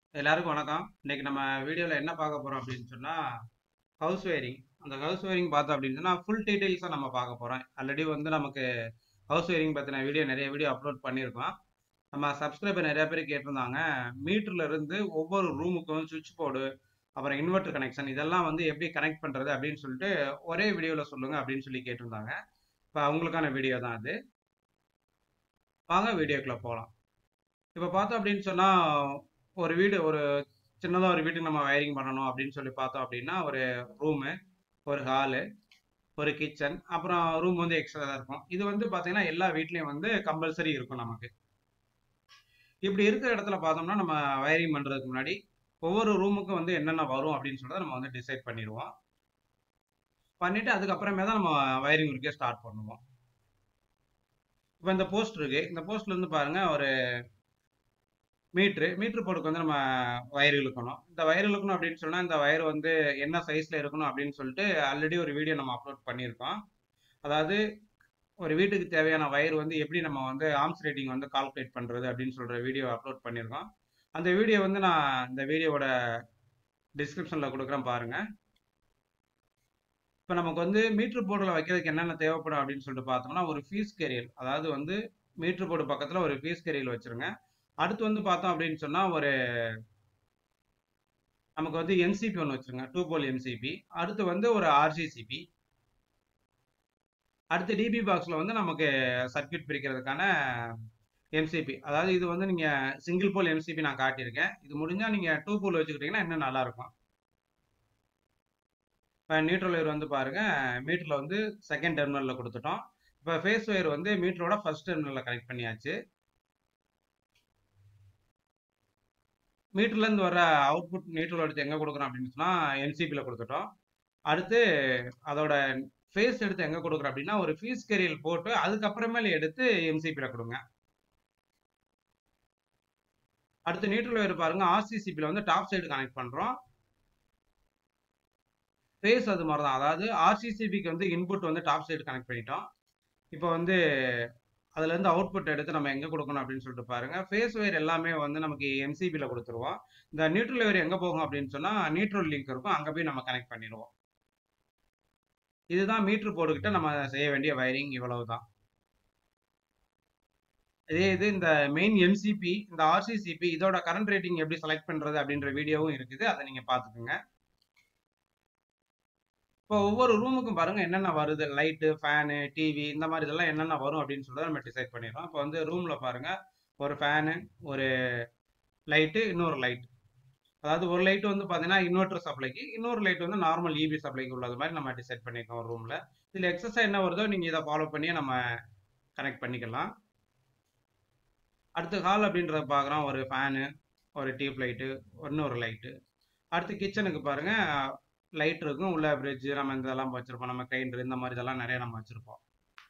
எல்லாருக்கும் வணக்கம் இன்னைக்கு நம்ம வீடியோவில் என்ன பார்க்க போகிறோம் அப்படின்னு சொன்னால் ஹவுஸ் ஒயரிங் அந்த ஹவுஸ் ஒயரிங் பார்த்தோம் அப்படின்னு சொன்னால் ஃபுல் டீட்டெயில்ஸாக நம்ம பார்க்க போகிறோம் ஆல்ரெடி வந்து நமக்கு ஹவுஸ் ஒயரிங் பற்றின வீடியோ நிறைய வீடியோ அப்லோட் பண்ணியிருக்கோம் நம்ம சப்ஸ்கிரைபர் நிறைய பேர் கேட்டிருந்தாங்க மீட்டர்ல இருந்து ஒவ்வொரு ரூமுக்கும் சுவிட்ச் போர்டு அப்புறம் இன்வெர்டர் கனெக்ஷன் இதெல்லாம் வந்து எப்படி கனெக்ட் பண்ணுறது அப்படின்னு சொல்லிட்டு ஒரே வீடியோவில் சொல்லுங்கள் அப்படின்னு சொல்லி கேட்டிருந்தாங்க இப்போ அவங்களுக்கான வீடியோ தான் அது வாங்க வீடியோக்குள்ளே போகலாம் இப்போ பார்த்தோம் அப்படின்னு சொன்னால் ஒரு வீடு ஒரு சின்னதாக ஒரு வீட்டுக்கு நம்ம வயரிங் பண்ணணும் அப்படின்னு சொல்லி பார்த்தோம் அப்படின்னா ஒரு ரூமு ஒரு ஹாலு ஒரு கிச்சன் அப்புறம் ரூம் வந்து எக்ஸ்ட்ரா தான் இருக்கும் இது வந்து பார்த்தீங்கன்னா எல்லா வீட்லேயும் வந்து கம்பல்சரி இருக்கும் நமக்கு இப்படி இருக்கிற இடத்துல பார்த்தோம்னா நம்ம வயரிங் பண்ணுறதுக்கு முன்னாடி ஒவ்வொரு ரூமுக்கும் வந்து என்னென்ன வரும் அப்படின்னு சொல்லிட்டு நம்ம வந்து டிசைட் பண்ணிடுவோம் பண்ணிட்டு அதுக்கப்புறமே தான் நம்ம வயரிங் ஒர்க்கே ஸ்டார்ட் பண்ணுவோம் இப்போ இந்த போஸ்ட் இருக்கு இந்த போஸ்ட்ல இருந்து பாருங்க ஒரு மீட்ரு மீட்ரு போர்டுக்கு வந்து நம்ம வயர் இழுக்கணும் இந்த வயர் இழுக்கணும் அப்படின்னு சொன்னால் இந்த வயர் வந்து என்ன சைஸில் இருக்கணும் அப்படின்னு சொல்லிட்டு ஆல்ரெடி ஒரு வீடியோ நம்ம அப்லோட் பண்ணியிருக்கோம் அதாவது ஒரு வீட்டுக்கு தேவையான வயர் வந்து எப்படி நம்ம வந்து ஆர்ம்ஸ் ரேட்டிங் வந்து கால்குலேட் பண்ணுறது அப்படின்னு சொல்கிற வீடியோ அப்லோட் பண்ணியிருக்கோம் அந்த வீடியோ வந்து நான் இந்த வீடியோவோட டிஸ்கிரிப்ஷனில் கொடுக்குறேன் பாருங்கள் இப்போ நமக்கு வந்து மீட்ரு போர்டில் வைக்கிறதுக்கு என்னென்ன தேவைப்படும் அப்படின்னு சொல்லிட்டு பார்த்தோம்னா ஒரு ஃபீஸ் கேரியல் அதாவது வந்து மீட்ரு போர்டு பக்கத்தில் ஒரு ஃபீஸ் கேரியல் வச்சுருங்க அடுத்து வந்து பார்த்தோம் அப்படின்னு சொன்னால் ஒரு நமக்கு வந்து எம்சிபி ஒன்று வச்சுருங்க டூ போல் எம்சிபி அடுத்து வந்து ஒரு ஆர்சிசிபி அடுத்து டிபி பாக்ஸில் வந்து நமக்கு சர்க்கியூட் பிரிக்கிறதுக்கான எம்சிபி அதாவது இது வந்து நீங்கள் சிங்கிள் போல் எம்சிபி நான் காட்டியிருக்கேன் இது முடிஞ்சால் நீங்கள் டூ போல் வச்சுக்கிட்டிங்கன்னா இன்னும் நல்லாயிருக்கும் இப்போ நியூட்ரல் ஒயர் வந்து பாருங்கள் மீட்டரில் வந்து செகண்ட் டெர்மினலில் கொடுத்துட்டோம் இப்போ ஃபேஸ் ஒயர் வந்து மீட்டரோட ஃபர்ஸ்ட் டெர்மினலில் கனெக்ட் பண்ணியாச்சு மீட்டர்லேருந்து வர அவுட்புட் மீட்டரில் எடுத்து எங்கே கொடுக்குறோம் அப்படின்னு சொன்னால் என்சிபியில் கொடுத்துட்டோம் அடுத்து அதோட ஃபேஸ் எடுத்து எங்கே கொடுக்குறோம் அப்படின்னா ஒரு ஃபீஸ் கேரியல் போட்டு அதுக்கப்புறமேல எடுத்து எம்சிபியில் கொடுங்க அடுத்து நியூட்ரல் ஒயர் பாருங்க ஆர்சிசிபியில் வந்து டாப் சைடு கனெக்ட் பண்ணுறோம் ஃபேஸ் அது மாதிரி தான் அதாவது ஆர்சிசிபிக்கு வந்து இன்புட் வந்து டாப் சைடு கனெக்ட் பண்ணிட்டோம் இப்போ வந்து அதுலேருந்து அவுட்புட் எடுத்து நம்ம எங்கே கொடுக்கணும் அப்படின்னு சொல்லிட்டு பாருங்க ஃபேஸ் ஒயர் எல்லாமே வந்து நமக்கு எம்சிபியில் கொடுத்துருவோம் இந்த நியூட்ரல் ஒயர் எங்கே போகும் அப்படின்னு சொன்னால் நியூட்ரல் லிங்க் இருக்கும் அங்கே போய் நம்ம கனெக்ட் பண்ணிடுவோம் இதுதான் மீட்ரு போர்டுகிட்ட நம்ம செய்ய வேண்டிய வயரிங் இவ்வளவு தான் இதே இது இந்த மெயின் எம்சிபி இந்த ஆர்சிசிபி இதோட கரண்ட் ரேட்டிங் எப்படி செலக்ட் பண்ணுறது அப்படின்ற வீடியோவும் இருக்குது அதை நீங்கள் பார்த்துக்குங்க இப்போ ஒவ்வொரு ரூமுக்கும் பாருங்க என்னென்ன வருது லைட்டு ஃபேனு டிவி இந்த மாதிரி இதெல்லாம் என்னென்ன வரும் அப்படின்னு சொல்லிட்டு நம்ம டிசைட் பண்ணிடுறோம் இப்போ வந்து ரூமில் பாருங்க ஒரு ஃபேனு ஒரு லைட்டு இன்னொரு லைட் அதாவது ஒரு லைட் வந்து பார்த்தீங்கன்னா இன்வெர்டர் சப்ளைக்கு இன்னொரு லைட் வந்து நார்மல் இபி சப்ளைக்கு உள்ளது மாதிரி நம்ம டிசைட் பண்ணியிருக்கோம் ஒரு ரூமில் இதில் எக்ஸஸாக என்ன வருதோ நீங்கள் இதை ஃபாலோ பண்ணியே நம்ம கனெக்ட் பண்ணிக்கலாம் அடுத்து ஹால் அப்படின்றத பார்க்குறோம் ஒரு ஃபேனு ஒரு டியூப் லைட்டு இன்னொரு லைட்டு அடுத்து கிச்சனுக்கு பாருங்கள் லைட் இருக்கும் உள்ள ஃப்ரிட்ஜ் நம்ம இந்த இதெல்லாம் வச்சிருப்போம் நம்ம கிரைண்டர் இந்த மாதிரி இதெல்லாம் நிறைய நம்ம வச்சிருப்போம்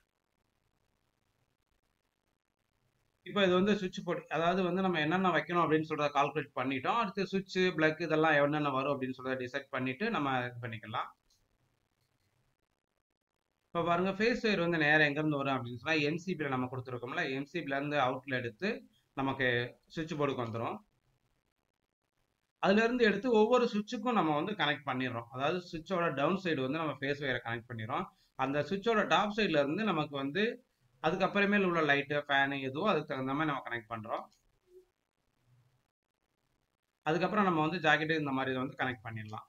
இப்போ இது வந்து சுவிட்ச் போர்டு அதாவது வந்து நம்ம என்னென்ன வைக்கணும் அப்படின்னு சொல்றத கால்குலேட் பண்ணிட்டோம் அடுத்து சுவிட்ச் பிளக் இதெல்லாம் என்னென்ன வரும் அப்படின்னு சொல்றத டிசைட் பண்ணிட்டு நம்ம இது பண்ணிக்கலாம் இப்போ பாருங்க ஃபேஸ் ஒயர் வந்து நேரம் எங்கேருந்து வரும் அப்படின்னு சொன்னால் எம்சிபியில் நம்ம கொடுத்துருக்கோம்ல எம்சிபிலேருந்து அவுட்ல எடுத்து நமக்கு சுவிட்ச் போர்டுக்கு வந்துடும் அதுல இருந்து எடுத்து ஒவ்வொரு சுவிட்சுக்கும் நம்ம வந்து கனெக்ட் பண்ணிடுறோம் அதாவது சுவிட்சோட டவுன் சைடு வந்து நம்ம ஃபேஸ் ஒயரை கனெக்ட் பண்ணிடுறோம் அந்த சுவிட்சோட டாப் சைட்ல இருந்து நமக்கு வந்து அதுக்கப்புறமேல உள்ள லைட்டு ஃபேனு எதுவோ அதுக்கு தகுந்த மாதிரி நம்ம கனெக்ட் பண்றோம் அதுக்கப்புறம் நம்ம வந்து ஜாக்கெட்டு இந்த மாதிரி இதை வந்து கனெக்ட் பண்ணிடலாம்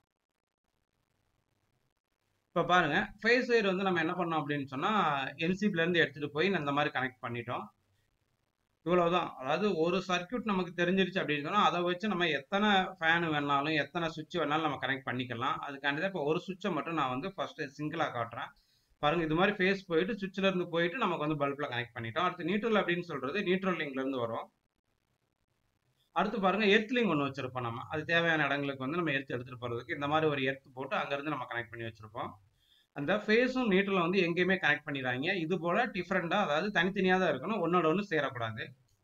இப்போ பாருங்க ஃபேஸ் ஒயர் வந்து நம்ம என்ன பண்ணோம் அப்படின்னு சொன்னா என்சிபில இருந்து எடுத்துட்டு போய் இந்த மாதிரி கனெக்ட் பண்ணிட்டோம் இவ்வளவுதான் அதாவது ஒரு சர்க்கியூட் நமக்கு தெரிஞ்சிருச்சு அப்படின்னு சொன்னா அதை வச்சு நம்ம எத்தனை ஃபேன் வேணாலும் எத்தனை சுவிட்ச் வேணாலும் நம்ம கனெக்ட் பண்ணிக்கலாம் அதுக்காண்டி தான் இப்போ ஒரு சுவிட்சை மட்டும் நான் வந்து ஃபர்ஸ்ட் சிங்கிளாக காட்டுறேன் பாருங்க இது மாதிரி ஃபேஸ் போயிட்டு சுவிட்ச்ல இருந்து போயிட்டு நமக்கு வந்து பல்ப்ல கனெக்ட் பண்ணிட்டோம் அடுத்து நியூட்ரல் அப்படின்னு சொல்றது நியூட்ரல் லிங்க்ல இருந்து வரும் அடுத்து பாருங்க எர்த்லிங் ஒன்று வச்சிருப்போம் நம்ம அது தேவையான இடங்களுக்கு வந்து நம்ம எர்த் எடுத்துட்டு போறதுக்கு இந்த மாதிரி ஒரு எர்த் போட்டு அங்கிருந்து நம்ம கனெக்ட் பண்ணி வச்சிருப்போம் அந்த ஃபேஸும் நீட்டில் வந்து எங்கேயுமே கனெக்ட் பண்ணிடுறாங்க இது போல டிஃப்ரெண்டாக அதாவது தனித்தனியாக தான் இருக்கணும் ஒன்னோட ஒன்று சேரக்கூடாது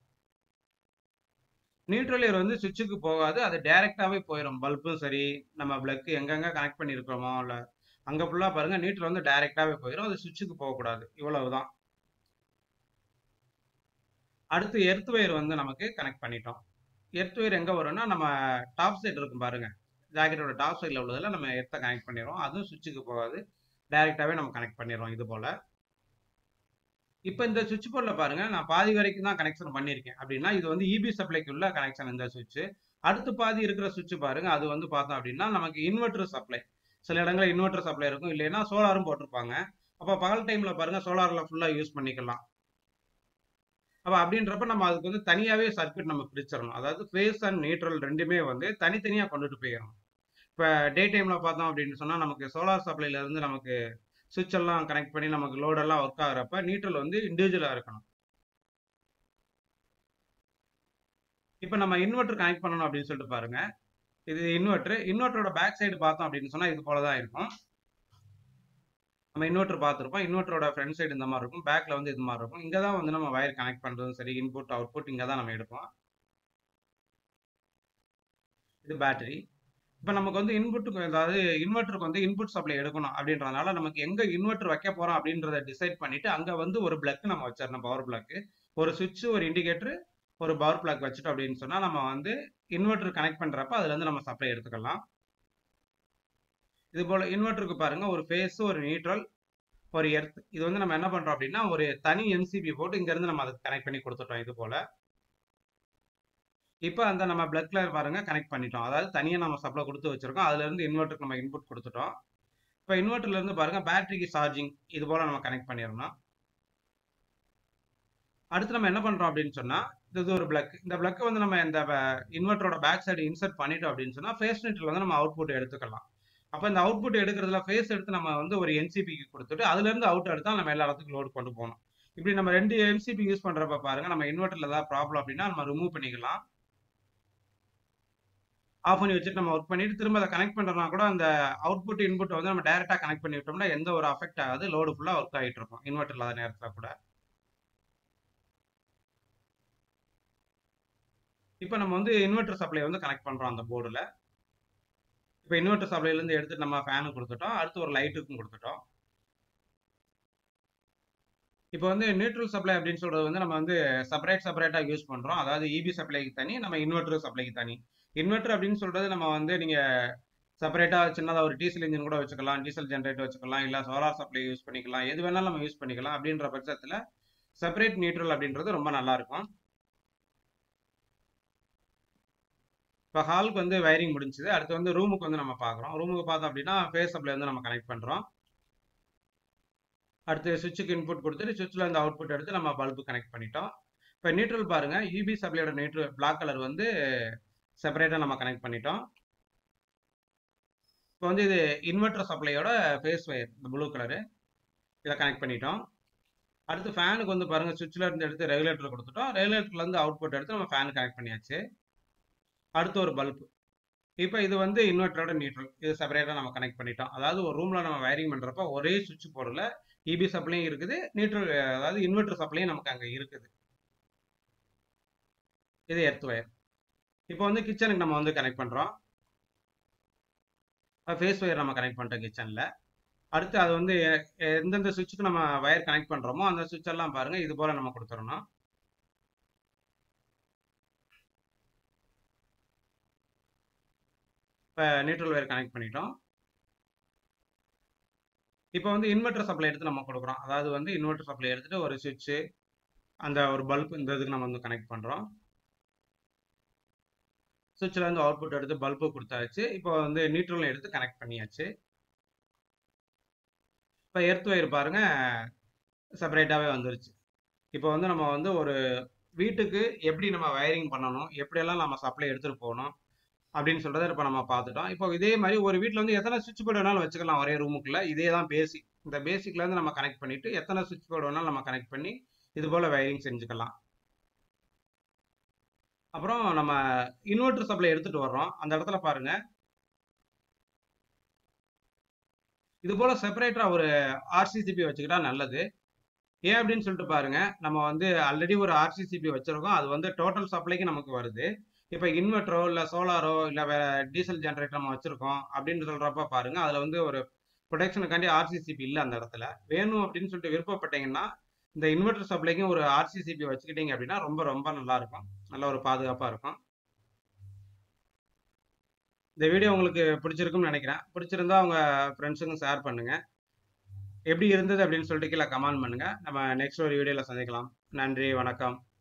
நியூட்ரல் ஏர் வந்து சுவிட்சுக்கு போகாது அது டைரெக்டாகவே போயிடும் பல்பும் சரி நம்ம பிளக்கு எங்கெங்க கனெக்ட் பண்ணியிருக்கிறோமோ இல்லை அங்கே ஃபுல்லாக பாருங்க நியூட்ரல் வந்து டைரெக்டாகவே போயிடும் அது சுவிட்சுக்கு போகக்கூடாது இவ்வளவுதான் அடுத்து எர்த் ஒயர் வந்து நமக்கு கனெக்ட் பண்ணிட்டோம் எர்த் ஒயர் எங்கே வரும்னா நம்ம டாப் சைடு இருக்கும் பாருங்க ஜாக்கெட்டோட டாப் சைடில் உள்ளதில் நம்ம எர்த்தை கனெக்ட் பண்ணிடுவோம் அதுவும் சுவிட்சுக்கு போகாது டைரெக்டாகவே நம்ம கனெக்ட் பண்ணிடுறோம் இது போல் இப்போ இந்த சுவிட்ச் போர்டில் பாருங்க நான் பாதி வரைக்கும் தான் கனெக்ஷன் பண்ணியிருக்கேன் அப்படின்னா இது வந்து இபி சப்ளைக்குள்ள கனெக்ஷன் இந்த சுவிட்ச் அடுத்து பாதி இருக்கிற சுவிட்ச் பாருங்க அது வந்து பார்த்தோம் அப்படின்னா நமக்கு இன்வெர்டர் சப்ளை சில இடங்களில் இன்வெர்டர் சப்ளை இருக்கும் இல்லைன்னா சோலாரும் போட்டிருப்பாங்க அப்போ பகல் டைம்ல பாருங்க சோலாரில் ஃபுல்லாக யூஸ் பண்ணிக்கலாம் அப்போ அப்படின்றப்ப நம்ம அதுக்கு வந்து தனியாகவே சர்க்யூட் நம்ம பிரிச்சிடணும் அதாவது ஃபேஸ் அண்ட் நியூட்ரல் ரெண்டுமே வந்து தனித்தனியாக கொண்டுட்டு போயிடணும் இப்போ டே டைமில் பார்த்தோம் அப்படின்னு சொன்னால் நமக்கு சோலார் சப்ளைல இருந்து நமக்கு சுவிட்ச் எல்லாம் கனெக்ட் பண்ணி நமக்கு லோடெல்லாம் ஒர்க் ஆகுறப்ப நியூட்ரல் வந்து இண்டிவிஜுவலாக இருக்கணும் இப்போ நம்ம இன்வெர்டர் கனெக்ட் பண்ணணும் அப்படின்னு சொல்லிட்டு பாருங்க இது இன்வெர்டர் இன்வெர்டரோட பேக் சைடு பார்த்தோம் அப்படின்னு சொன்னால் இது போல தான் இருக்கும் நம்ம இன்வெர்டர் பார்த்துருப்போம் இன்வெர்டரோட ஃப்ரண்ட் சைடு இந்த மாதிரி இருக்கும் பேக்கில் வந்து இது மாதிரி இருக்கும் இங்கே தான் வந்து நம்ம வயர் கனெக்ட் பண்ணுறதும் சரி இன்புட் அவுட்புட் இங்கே தான் நம்ம எடுப்போம் இது பேட்டரி இப்போ நமக்கு வந்து இன்புட்டுக்கு அதாவது இன்வெர்ட்டருக்கு வந்து இன்புட் சப்ளை எடுக்கணும் அப்படின்றதுனால நமக்கு எங்கே இன்வெர்ட்டர் வைக்க போகிறோம் அப்படின்றத டிசைட் பண்ணிட்டு அங்கே வந்து ஒரு பிளக் நம்ம வச்சிடணும் பவர் பிளக்கு ஒரு சுவிட்ச் ஒரு இண்டிகேட்டர் ஒரு பவர் பிளக் வச்சுட்டோம் அப்படின்னு சொன்னால் நம்ம வந்து இன்வெர்ட்டர் கனெக்ட் பண்ணுறப்ப அதுலேருந்து நம்ம சப்ளை எடுத்துக்கலாம் இது போல் இன்வெர்ட்டருக்கு பாருங்க ஒரு ஃபேஸ் ஒரு நியூட்ரல் ஒரு எர்த் இது வந்து நம்ம என்ன பண்ணுறோம் அப்படின்னா ஒரு தனி எம்சிபி போட்டு இங்கேருந்து நம்ம அதுக்கு கனெக்ட் பண்ணி கொடுத்துட்டோம் இது போல் இப்போ அந்த நம்ம பிளக் கலர் பாருங்க கனெக்ட் பண்ணிட்டோம் அதாவது தனியாக நம்ம சப்ளை கொடுத்து வச்சிருக்கோம் அதுல இருந்து இன்வெர்ட்டருக்கு நம்ம இன்புட் கொடுத்துட்டோம் இப்போ இன்வெர்ட்டர்ல இருந்து பாருங்க பேட்டரிக்கு சார்ஜிங் இது போல நம்ம கனெக்ட் பண்ணிடணும் அடுத்து நம்ம என்ன பண்றோம் அப்படின்னு சொன்னா இது ஒரு பிளக் இந்த பிளக் வந்து நம்ம இந்த இன்வெர்ட்டரோட பேக் சைடு இன்சர்ட் பண்ணிட்டோம் அப்படின்னு சொன்னா ஃபேஸ் நெட்ல வந்து நம்ம அவுட்புட் எடுத்துக்கலாம் அப்போ இந்த அவுட்புட் எடுக்கிறதுல ஃபேஸ் எடுத்து நம்ம வந்து ஒரு என்சிபிக்கு கொடுத்துட்டு அதுல இருந்து அவுட் எடுத்தா நம்ம எல்லா இடத்துக்கும் லோட் கொண்டு போகணும் இப்படி நம்ம ரெண்டு எம்சிபி யூஸ் பண்றப்ப பாருங்க நம்ம இன்வெர்ட்டர்ல ஏதாவது ப்ராப்ளம் அப்படின்னா நம்ம ரிமூவ் பண்ணிக்கலாம் ஆஃப் பண்ணி வச்சுட்டு நம்ம ஒர்க் பண்ணிட்டு திரும்ப அதை கனெக்ட் பண்ணுறோம்னா கூட அந்த அவுட்புட் இன்புட் வந்து நம்ம டேரெக்டாக கனெக்ட் பண்ணி விட்டோம்னா எந்த ஒரு அஃபெக்ட் ஆகாது லோடு ஃபுல்லாக ஒர்க் ஆகிட்டு இருக்கும் இன்வெர்டர் இல்லாத நேரத்தில் கூட இப்போ நம்ம வந்து இன்வெர்டர் சப்ளை வந்து கனெக்ட் பண்ணுறோம் அந்த போர்டில் இப்போ இன்வெர்டர் சப்ளைலேருந்து எடுத்துட்டு நம்ம ஃபேனு கொடுத்துட்டோம் அடுத்து ஒரு லைட்டுக்கும் கொடுத்துட்டோம் இப்போ வந்து நியூட்ரல் சப்ளை அப்படின்னு சொல்றது வந்து நம்ம வந்து செப்பரேட் செப்பரேட்டாக யூஸ் பண்ணுறோம் அதாவது இபி சப்ளைக்கு தனி நம்ம இன்வெர்டர் சப்ளைக்கு தனி இன்வெர்டர் அப்படின்னு சொல்றது நம்ம வந்து நீங்க செப்பரேட்டா சின்னதாக ஒரு டீசல் இன்ஜின் கூட வச்சுக்கலாம் டீசல் ஜென்ரேட்டர் வச்சுக்கலாம் இல்லை சோலார் சப்ளை யூஸ் பண்ணிக்கலாம் எது வேணாலும் நம்ம யூஸ் பண்ணிக்கலாம் அப்படின்ற பட்சத்தில் செப்பரேட் நியூட்ரல் அப்படின்றது ரொம்ப நல்லா இருக்கும் இப்போ ஹாலுக்கு வந்து வயரிங் முடிஞ்சுது அடுத்து வந்து ரூமுக்கு வந்து நம்ம பார்க்குறோம் ரூமுக்கு பார்த்தோம் அப்படின்னா ஃபேஸ் சப்ளை வந்து நம்ம கனெக்ட் பண்ணுறோம் அடுத்து சுவிட்சுக்கு இன்புட் கொடுத்துட்டு சுவிட்சில் இந்த அவுட்புட் எடுத்து நம்ம பல்பு கனெக்ட் பண்ணிட்டோம் இப்போ நியூட்ரல் பாருங்க யூபி சப்ளையோட நியூட்ரல் பிளாக் கலர் வந்து செப்பரேட்டாக நம்ம கனெக்ட் பண்ணிட்டோம் இப்போ வந்து இது இன்வெர்டர் சப்ளையோட ஃபேஸ் ஒயர் இந்த ப்ளூ கலரு இதை கனெக்ட் பண்ணிட்டோம் அடுத்து ஃபேனுக்கு வந்து பாருங்கள் சுவிட்சில் இருந்து எடுத்து ரெகுலேட்டர் கொடுத்துட்டோம் ரெகுலேட்டர்லேருந்து அவுட்புட் எடுத்து நம்ம ஃபேன் கனெக்ட் பண்ணியாச்சு அடுத்து ஒரு பல்பு இப்போ இது வந்து இன்வெர்டரோட நியூட்ரல் இது செப்பரேட்டாக நம்ம கனெக்ட் பண்ணிட்டோம் அதாவது ஒரு ரூமில் நம்ம வயரிங் பண்ணுறப்ப ஒரே சுவிட்ச் போர்டில் இபி சப்ளையும் இருக்குது நியூட்ரல் அதாவது இன்வெர்டர் சப்ளையும் நமக்கு அங்கே இருக்குது இது எர்த் ஒயர் இப்போ வந்து கிச்சனுக்கு நம்ம வந்து கனெக்ட் பண்ணுறோம் ஃபேஸ் ஒயர் நம்ம கனெக்ட் பண்ணிட்டோம் கிச்சனில் அடுத்து அது வந்து எந்தெந்த சுவிட்சுக்கு நம்ம வயர் கனெக்ட் பண்ணுறோமோ அந்த சுவிட்ச் எல்லாம் பாருங்கள் இது போல் நம்ம கொடுத்துடணும் இப்போ நியூட்ரல் ஒயர் கனெக்ட் பண்ணிட்டோம் இப்போ வந்து இன்வெர்டர் சப்ளை எடுத்து நம்ம கொடுக்குறோம் அதாவது வந்து இன்வெர்டர் சப்ளை எடுத்துட்டு ஒரு சுவிட்சு அந்த ஒரு பல்ப் இந்த இதுக்கு நம்ம வந்து கனெக்ட் பண்ணுறோம் சுவிட்சில் வந்து அவுட்புட் எடுத்து பல்பு கொடுத்தாச்சு இப்போ வந்து நியூட்ரல் எடுத்து கனெக்ட் பண்ணியாச்சு இப்போ எர்த் ஒயர் பாருங்க செப்பரேட்டாகவே வந்துருச்சு இப்போ வந்து நம்ம வந்து ஒரு வீட்டுக்கு எப்படி நம்ம வயரிங் பண்ணணும் எப்படியெல்லாம் நம்ம சப்ளை எடுத்துகிட்டு போகணும் அப்படின்னு சொல்றதை இப்போ நம்ம பார்த்துட்டோம் இப்போ இதே மாதிரி ஒரு வீட்டில் வந்து எத்தனை சுவிட்ச் போர்டு வேணாலும் வச்சுக்கலாம் ஒரே ரூமுக்குள்ள இதே தான் பேசிக் இந்த பேசிக்ல இருந்து நம்ம கனெக்ட் பண்ணிட்டு எத்தனை சுவிட்ச் போர்டு வேணாலும் நம்ம கனெக்ட் பண்ணி இது போல வயரிங் செஞ்சுக்கலாம் அப்புறம் நம்ம இன்வெர்டர் சப்ளை எடுத்துட்டு வர்றோம் அந்த இடத்துல பாருங்க இது போல செப்பரேட்டரா ஒரு ஆர்சிசிபி வச்சுக்கிட்டா நல்லது ஏன் அப்படின்னு சொல்லிட்டு பாருங்க நம்ம வந்து ஆல்ரெடி ஒரு ஆர்சிசிபி வச்சிருக்கோம் அது வந்து டோட்டல் சப்ளைக்கு நமக்கு வருது இப்போ இன்வெர்டரோ இல்லை சோலாரோ இல்லை வேற டீசல் ஜென்ரேட்டர் நம்ம வச்சிருக்கோம் அப்படின்னு சொல்றப்ப பாருங்க அதில் வந்து ஒரு ப்ரொடெக்ஷனுக்காண்டி ஆர்சிசிபி இல்லை அந்த இடத்துல வேணும் அப்படின்னு சொல்லிட்டு விருப்பப்பட்டீங்கன்னா இந்த இன்வெர்டர் சப்ளைக்கும் ஒரு ஆர்சிசிபி வச்சுக்கிட்டீங்க அப்படின்னா ரொம்ப ரொம்ப நல்லா இருக்கும் நல்ல ஒரு பாதுகாப்பாக இருக்கும் இந்த வீடியோ உங்களுக்கு பிடிச்சிருக்கும்னு நினைக்கிறேன் பிடிச்சிருந்தா உங்க ஃப்ரெண்ட்ஸுக்கும் ஷேர் பண்ணுங்க எப்படி இருந்தது அப்படின்னு சொல்லிட்டு கீழே கமெண்ட் பண்ணுங்க நம்ம நெக்ஸ்ட் ஒரு வீடியோவில் சந்திக்கலாம் நன்றி வணக்கம்